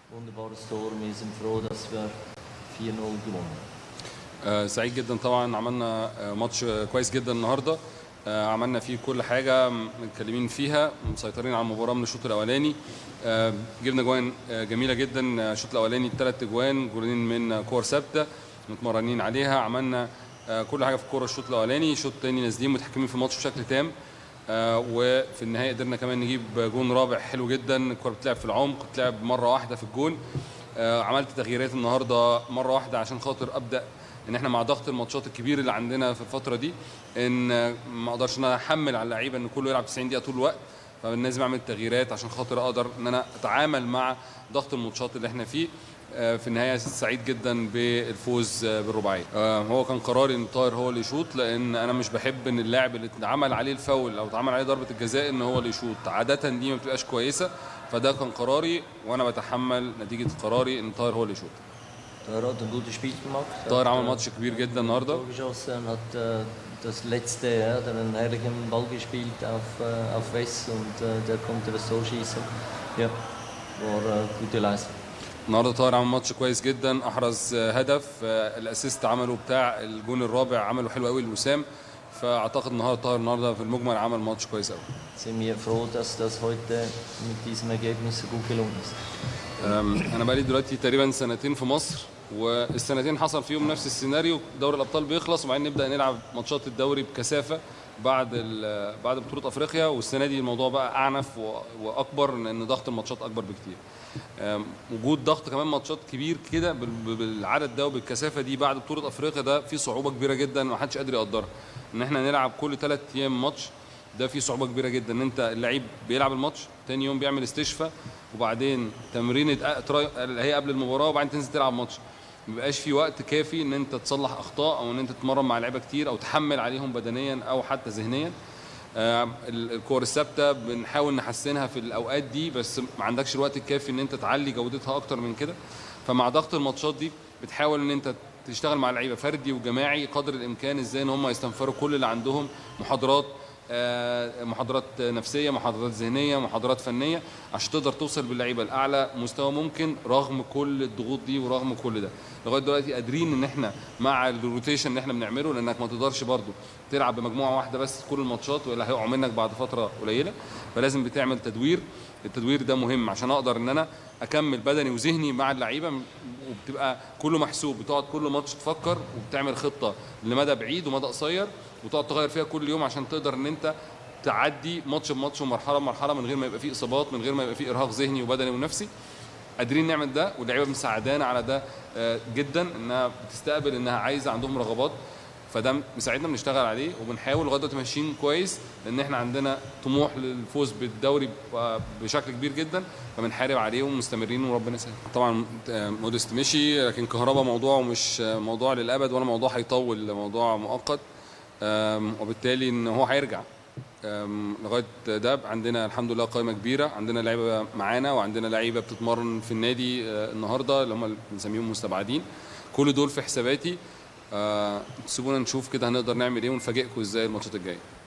wunderbares Tor. Wir sind froh, dass wir 4-0 gewonnen haben. آه، سعيد جدا طبعا عملنا آه، ماتش آه، كويس جدا النهارده آه، عملنا فيه كل حاجه متكلمين فيها مسيطرين على المباراه من الشوط الاولاني آه، جبنا جوان آه، جميله جدا آه، الشوط الاولاني ثلاث جوان جولين من آه، كور ثابته متمرنين عليها عملنا آه، كل حاجه في الكوره الشوط الاولاني الشوط الثاني نازلين متحكمين في الماتش بشكل تام آه، وفي النهايه قدرنا كمان نجيب جون رابع حلو جدا الكوره بتلعب في العمق بتلعب مره واحده في الجون آه، عملت تغييرات النهارده مره واحده عشان خاطر ابدا ان احنا مع ضغط الماتشات الكبير اللي عندنا في الفتره دي ان آه، ما اقدرش ان انا احمل على اللعيبه ان كله يلعب 90 دقيقه طول الوقت فلازم اعمل تغييرات عشان خاطر اقدر ان انا اتعامل مع ضغط الماتشات اللي احنا فيه آه، في النهايه سعيد جدا بالفوز آه، بالرباعيه آه، هو كان قراري ان طاهر هو اللي يشوط لان انا مش بحب ان اللاعب اللي اتعمل عليه الفاول او اتعمل عليه ضربه الجزاء ان هو اللي يشوط عاده دي ما بتبقاش كويسه فده كان قراري وانا بتحمل نتيجه قراري ان طاهر هو اللي يشوط Tor hat ein gutes Spiel gemacht. طاهر hat, عمل äh, ماتش كبير جدا النهارده Tor geschossen und hat äh, das letzte, ja, hat einen herrlichen Ball gespielt auf, äh, auf Wess und äh, der konnte das so schießen. Ja, war äh, gute Leistung. النهارده طاهر عمل ماتش كويس جدا احرز آه، هدف آه، الاسيست عمله بتاع الجون الرابع عمله حلو قوي لوسام فاعتقد النهارده طاهر النهارده في المجمل عمل ماتش كويس قوي Sind wir froh, dass das heute mit diesem Ergebnis so gut gelungen ist. أم، انا بقالي دلوقتي تقريبا سنتين في مصر والسنتين حصل فيهم نفس السيناريو دوري الابطال بيخلص وبعدين نبدا نلعب ماتشات الدوري بكثافه بعد ال- بعد بطوله افريقيا والسنه دي الموضوع بقى اعنف و- واكبر لان ضغط الماتشات اكبر بكتير أم، وجود ضغط كمان ماتشات كبير كده بال- بالعدد ده وبالكثافه دي بعد بطوله افريقيا ده في صعوبه كبيره جدا ما حدش قادر يقدرها ان احنا نلعب كل ثلاث ايام ماتش ده فيه صعوبه كبيره جدا ان انت اللعيب بيلعب الماتش تاني يوم بيعمل استشفاء وبعدين تمرين اللي هي قبل المباراه وبعدين تنزل تلعب ماتش ما بيبقاش في وقت كافي ان انت تصلح اخطاء او ان انت تتمرن مع لعيبه كتير او تحمل عليهم بدنيا او حتى ذهنيا آه، ال- الكور الثابته بنحاول نحسنها في الاوقات دي بس ما عندكش الوقت الكافي ان انت تعلي جودتها اكتر من كده فمع ضغط الماتشات دي بتحاول ان انت تشتغل مع اللعيبه فردي وجماعي قدر الامكان ازاي ان هم يستنفروا كل اللي عندهم محاضرات آه، محاضرات نفسيه محاضرات ذهنيه محاضرات فنيه عشان تقدر توصل باللعيبه لاعلى مستوى ممكن رغم كل الضغوط دي ورغم كل ده لغايه دلوقتي قادرين ان احنا مع الروتيشن اللي احنا بنعمله لانك ما تقدرش برضو تلعب بمجموعه واحده بس كل الماتشات والا هيقعوا منك بعد فتره قليله فلازم بتعمل تدوير التدوير ده مهم عشان اقدر ان انا اكمل بدني وذهني مع اللعيبه وبتبقى كله محسوب بتقعد كل ماتش تفكر وبتعمل خطه لمدى بعيد ومدى قصير وتقعد تغير فيها كل يوم عشان تقدر ان انت تعدي ماتش بماتش ومرحله بمرحله من غير ما يبقى فيه اصابات من غير ما يبقى فيه ارهاق ذهني وبدني ونفسي قادرين نعمل ده واللعيبه مساعدانا على ده آه، جدا انها بتستقبل انها عايزه عندهم رغبات فده مساعدنا بنشتغل عليه وبنحاول لغايه دلوقتي ماشيين كويس لان احنا عندنا طموح للفوز بالدوري ب- بشكل كبير جدا فبنحارب عليه ومستمرين وربنا يسهل طبعا آه، مودست مشي لكن كهربا موضوع مش آه، موضوع للابد ولا موضوع هيطول موضوع مؤقت آم، وبالتالي ان هو هيرجع آم، لغايه ده عندنا الحمد لله قائمه كبيره عندنا لعيبه معانا وعندنا لعيبه بتتمرن في النادي آه، النهارده اللي هم اللي بنسميهم مستبعدين كل دول في حساباتي آه، سيبونا نشوف كده هنقدر نعمل ايه ونفاجئكم ازاي الماتشات الجايه